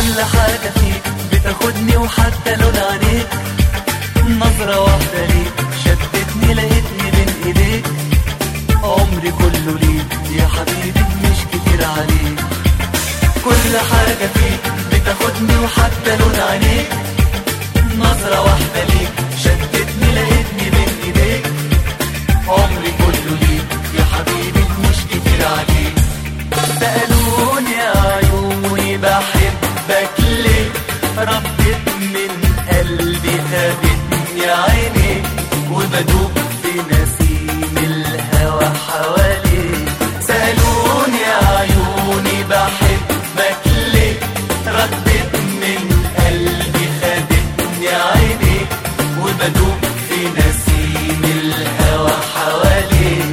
كل حاجة فيك بتاخدني وحتى لون عينيك نظرة واحدة ليك شدتني لقيتني بين ايديك عمري كله ليك يا حبيبي مش كتير عليك كل حاجة فيك بتاخدني وحتى لون عينيك نظرة واحدة ليك شدتني لقيتني بين ايديك عمري كله ليك يا حبيبي مش كتير عليك سألوني يا عيوني بحبك ليه ردت من قلبي خدتني عيني وبدوب في نسيم الهوى حواليك سألوني يا عيوني بحبك ليه ردت من قلبي خدتني عيني وبدوب في نسيم الهوى حواليك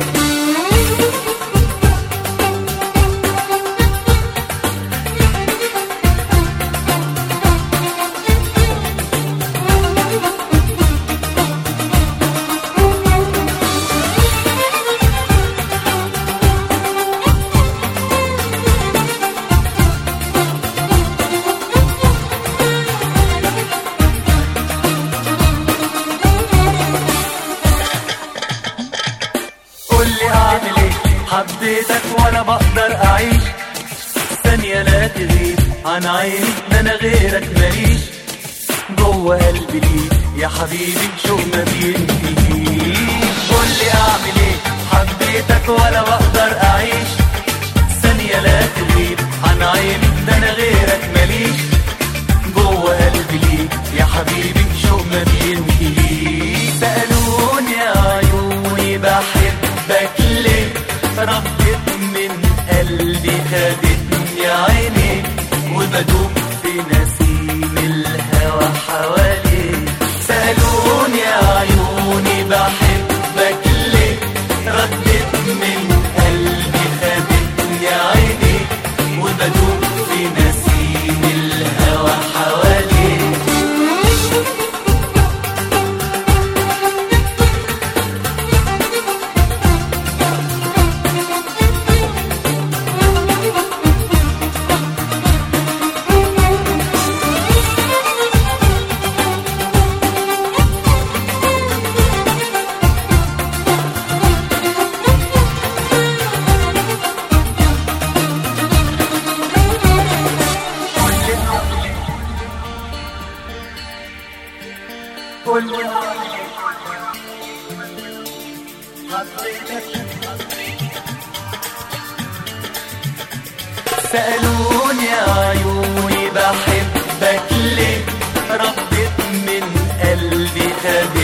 قول لي اعمل ايه حبيتك وانا بقدر اعيش ثانية لا تغيب عن عيني ده انا غيرك ماليش جوه قلبي ليك يا حبيبي شوق ما بينتهيش قول لي اعمل ايه حبيتك وانا بقدر اعيش ثانية لا تغيب عن عيني ده انا غيرك ماليش جوه قلبي ليك يا حبيبي شوق ما بينتهيش سألوني يا عيوني بحبك ليه ردت من قلبي خدتني عيني وبدوب في نسيم الهوى حواليك سألوني يا عيوني بحبك ليه ردت من قلبي خدتني عيني وبدوب في نسيم الهوى حواليك كل سألوني يا عيوني بحبك ليه ردت من قلبي خدت